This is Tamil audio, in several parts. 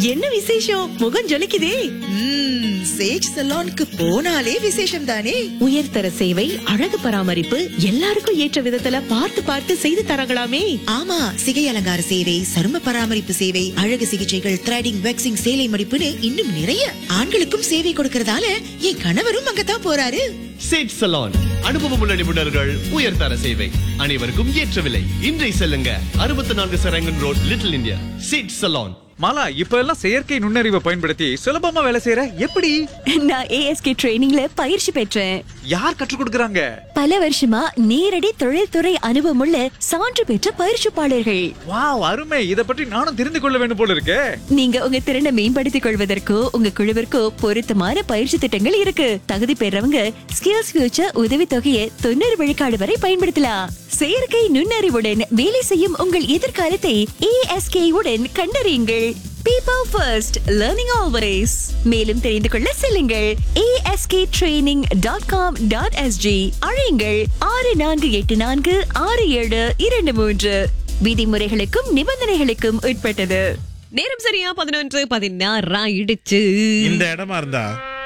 என்ன விசேஷம் முகம் ஜொலிக்குதே ம்ம், சேஜ் சலோனுக்கு போனாலே விசேஷம் தானே உயர்தர சேவை அழகு பராமரிப்பு எல்லாருக்கும் ஏற்ற விதத்துல பார்த்து பார்த்து செய்து தராங்களாமே ஆமா சிகை அலங்கார சேவை சரும பராமரிப்பு சேவை அழகு சிகிச்சைகள் த்ரெடிங் வெக்ஸிங் சேலை மடிப்புன்னு இன்னும் நிறைய ஆண்களுக்கும் சேவை கொடுக்கறதால என் கணவரும் அங்கதான் போறாரு சேட் சலான் அனுபவமுள்ள நிபுணர்கள் உயர்தர சேவை அனைவருக்கும் ஏற்ற விலை இன்றை செல்லுங்க அறுபத்தி நான்கு சரங்கன் ரோட் லிட்டில் இந்தியா சேட் சலான் மாலா இப்ப எல்லாம் செயற்கை நுண்ணறிவை பயன்படுத்தி சுலபமா வேலை செய்யற எப்படி நான் ஏஎஸ்கே ட்ரைனிங்ல பயிற்சி பெற்றேன் யார் கற்றுக் கொடுக்கறாங்க பல வருஷமா நேரடி தொழில்துறை அனுபவமுள்ள சான்று பெற்ற பயிற்சிப்பாளர்கள் வாவ் அருமை இத பற்றி நானும் தெரிந்து கொள்ள வேண்டும் போல இருக்கே நீங்க உங்க திறனை மேம்படுத்திக் கொள்வதற்கோ உங்க குழுவிற்கோ பொருத்தமான பயிற்சி திட்டங்கள் இருக்கு தகுதி பெறவங்க ஸ்கில்ஸ் ஃபியூச்சர் உதவித்தொகையை தொண்ணூறு விழுக்காடு வரை பயன்படுத்தலாம் செயற்கை நுண்ணறிவுடன் வேலை செய்யும் உங்கள் எதிர்காலத்தை ஏஎஸ்கே உடன் கண்டறியுங்கள் பீப்பிள் ஃபர்ஸ்ட் லேர்னிங் ஆல்வேஸ் மேலும் தெரிந்து கொள்ள செல்லுங்கள் ASK training dot com dot SG அழையுங்கள் ஆறு நான்கு எட்டு நான்கு ஆறு ஏழு இரண்டு மூன்று விதிமுறைகளுக்கும் நிபந்தனைகளுக்கும் உட்பட்டது நேரம் சரியா பதினொன்று பதினாறு ஆயிடுச்சு இந்த இடமா இருந்தா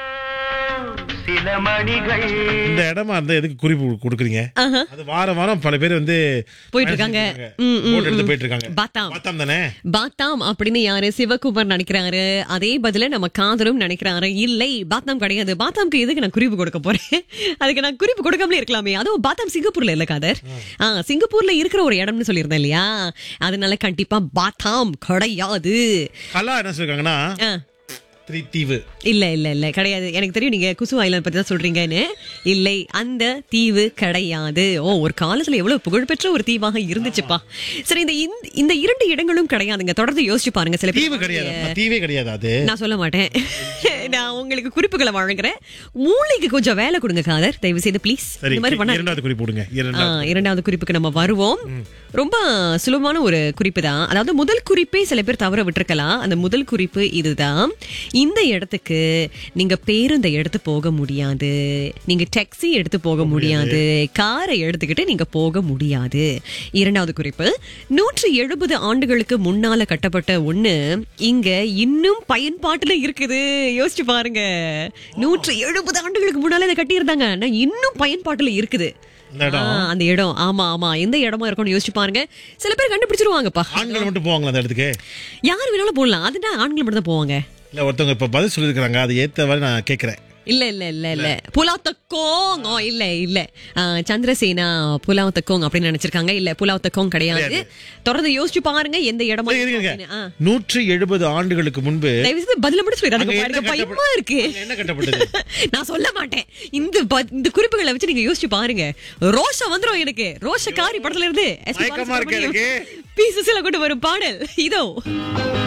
இந்த இடமா இருந்தா எதுக்கு குறிப்பு கொடுக்குறீங்க அது வாரம் வாரம் பல பேர் வந்து போயிட்டு இருக்காங்க. ம், ம், போட் எடுத்து ம். போயிட்டு இருக்காங்க பாத்தாம். பாத்தாம் தானே பாத்தாம் அப்படின்னு யாரு சிவகுமார் நினைக்கிறாரு அதே பதில நம்ம காதலும் நினைக்கிறாரு இல்லை பாத்தாம் கிடையாது பாத்தாம்க்கு எதுக்கு நான் குறிப்பு கொடுக்க போறேன் அதுக்கு நான் குறிப்பு கொடுக்காமலே இருக்கலாமே அதுவும் பாத்தாம் சிங்கப்பூர்ல இல்ல காதர் ஆ சிங்கப்பூர்ல இருக்கிற ஒரு இடம்னு சொல்லியிருந்தேன் இல்லையா அதனால கண்டிப்பா பாத்தாம் கிடையாது கலா என்ன சொல்லிருக்காங்கன்னா ஆ. த்ரீ தீவு இல்ல இல்ல இல்ல கிடையாது எனக்கு தெரியும் நீங்க குசு ஐலாண்ட் பத்தி தான் சொல்றீங்கன்னு இல்லை அந்த தீவு கிடையாது ஓ ஒரு காலத்துல எவ்வளவு புகழ்பெற்ற ஒரு தீவாக இருந்துச்சுப்பா சரி இந்த இந்த- இந்த இரண்டு இடங்களும் கிடையாதுங்க தொடர்ந்து யோசிச்சு பாருங்க சில பேர் தீவு கிடையாது அப்ப தீவே கிடையாது அது நான் சொல்ல மாட்டேன் நான் உங்களுக்கு குறிப்புகளை வழங்குறேன் மூளைக்கு கொஞ்சம் வேலை கொடுங்க காதர் தயவு செய்து ப்ளீஸ் சரி இந்த மாதிரி பண்ண இரண்டாவது குறிப்பு கொடுங்க ஆ, இரண்டாவது இரண்டாவது குறிப்புக்கு நம்ம வருவோம் ரொம்ப சுலபமான ஒரு குறிப்பு தான் அதாவது முதல் குறிப்பே சில பேர் தவற விட்டுருக்கலாம் அந்த முதல் குறிப்பு இதுதான் இந்த இடத்துக்கு நீங்க பேருந்தை எடுத்து போக முடியாது நீங்க டாக்ஸி எடுத்து போக முடியாது காரை எடுத்துக்கிட்டு நீங்க போக முடியாது இரண்டாவது குறிப்பு நூற்றி எழுபது ஆண்டுகளுக்கு முன்னால கட்டப்பட்ட ஒண்ணு இங்க இன்னும் பயன்பாட்டுல இருக்குது யோசிச்சு பாருங்க நூற்றி எழுபது ஆண்டுகளுக்கு முன்னால இதை கட்டியிருந்தாங்க ஆனா இன்னும் பயன்பாட்டுல இருக்குது இந்த இடம் ஆ, அந்த இடம் ஆமா ஆமா எந்த இடமா இருக்கும்னு யோசிச்சு பாருங்க சில பேர் கண்டுபிடிச்சிருவாங்கப்பா ஆண்கள் மட்டும் போவாங்களா அந்த இடத்துக்கு யார் வேணாலும் போடலாம் அதுதான் ஆண்கள் மட்டும் தான் போவாங்க இல்ல ஒருத்தவங்க இப்ப பதில் சொல்லிருக்காங்க அது ஏத்த மாதிரி நான் கேக்குறேன் இல்ல இல்ல இல்ல இல்ல புலாவ் தக்கோங் ஓ, இல்ல இல்ல ஆ, சந்திரசேனா புலாவ் தக்கோங் அப்படின்னு நினைச்சிருக்காங்க இல்ல புலாவ் தக்கோங் கிடையாது தொடர்ந்து யோசிச்சு பாருங்க எந்த இடமா இருங்க, இருக்கும் இருங்க. அப்படின்னு. ஆ. நூற்றி எழுபது ஆண்டுகளுக்கு முன்பு தயவு செய்து பதில மட்டும் சொல்லிடுறாங்க அங்க என்ன பாருங்க பயமா கட்டப்பட- இருக்கு அங்க என்ன கட்டப்பட்டது? நான் சொல்ல மாட்டேன் இந்த ப- இந்த குறிப்புகளை வச்சு நீங்க யோசிச்சு பாருங்க ரோஷம் வந்துரும் எனக்கு ரோஷக்காரி படத்துல இருந்து எஸ். பி. மயக்கமா இருக்கு பாலசுப்ரமணியம் எனக்கு. பி சுசிலா கொண்டு வரும் பாடல் இதோ